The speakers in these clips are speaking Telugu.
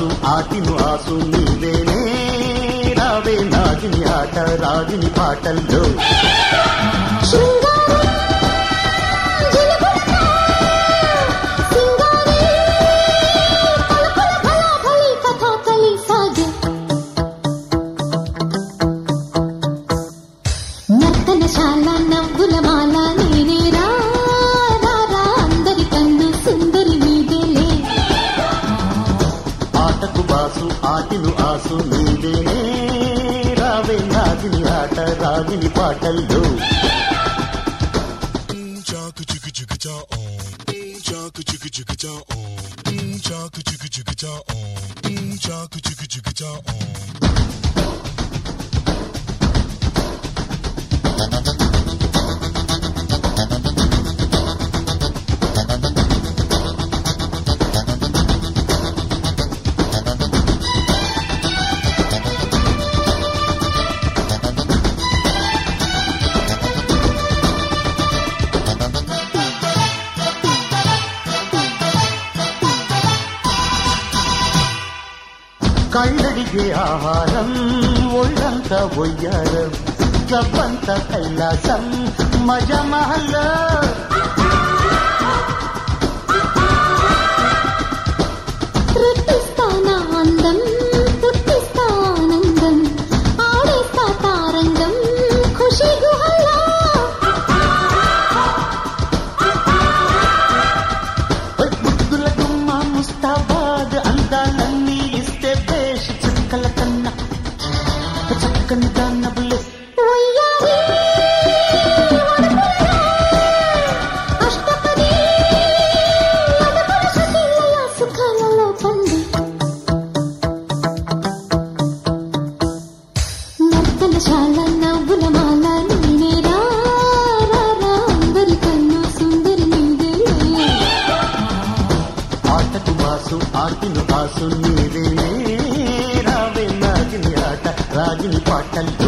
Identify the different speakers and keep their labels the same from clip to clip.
Speaker 1: బాసు ఆటిను ఆసు నీవేనే రావే నాగిని ఆట రాగిని పాటల్లో
Speaker 2: శృంగారం జిలుగులతో సింగారి పలుకుల ఫలాఫలి కథాకళి సాగే నర్తనశాల నవ్వుల మాల నేనే రా రా, రా అందరి కన్ను సుందరి మీదేలే
Speaker 1: ఆటకు బాసు ఆటిను ఆసు నీవేనే రావే నాగిని ఆట రాగిని పాటల్లో
Speaker 3: Chaka chicka chicka cha on. Chaka chicka chicka cha on. Chaka chicka chicka cha on. Chaka chicka chicka cha on.
Speaker 1: కళ్ళడిగే ఆహారం ఒళ్ళంత ఒయ్యారం గబ్బంత కైలాసం మజా మహల్లో
Speaker 2: రెట్టిస్తానా అందం పుట్టిస్తా ఆనందం ఆడేస్తా తారంగం ఖుషి గుహల్లో
Speaker 1: ముద్దుల గుమ్మ ముస్తాబాద్ అందాలన్నీ ఇస్తే బేష్ చుక్కల కన్నా చక్కని దాన్నబులే
Speaker 2: వయ్యారి వడపడలో అష్టపది మదపడ సుఖీలయ సుఖాలలో పండి నర్తనశాల నవ్వుల మాల నేనే రా రా, రా అందరి కన్ను సుందరి నీదేలే
Speaker 1: ఆటకు మాసు ఆటిను ఆసు నీవేనే రావే నాగిని ఆట రాగిని పాటల్లో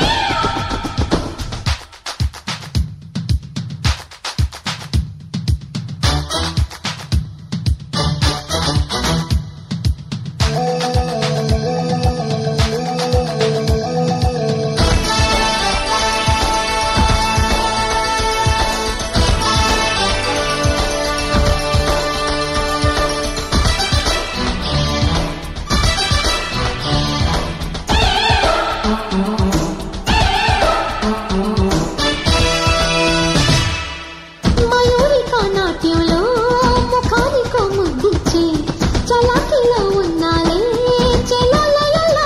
Speaker 2: మయూరిక నాట్యంలో ముఖానికో ముద్దిచ్చే చలాకీలో ఉన్నాలే చెలలయలో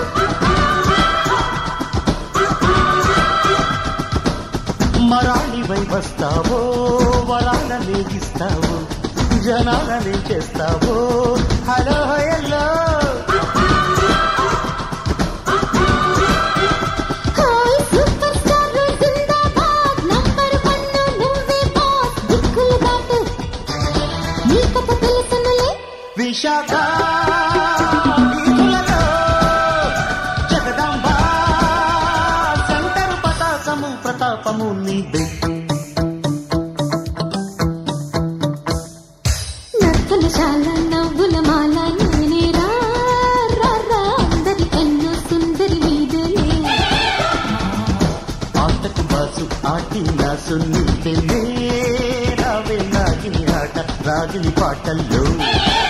Speaker 1: మరాళివై వస్తావో వరాలనే ఇస్తావో జనాలనే చేస్తావో hello hello
Speaker 2: hi super star జిందాబాద్ నంబర్ వన్ నువ్వే బాస్ దిక్కులు దాటు నీ కథ తెలుసునులే
Speaker 1: విశాఖ వీధులలో జగదాంబ శంకరు పతాకము ప్రతాపము నీదే
Speaker 2: నర్తనశాల నవ్వుల మాల నేనే రా రా, రా అందరి కన్ను సుందరి మీదలే
Speaker 1: ఆటకు బాసు ఆటి నాసు నీదే రావే నాగిని ఆట రాగిని పాటల్లో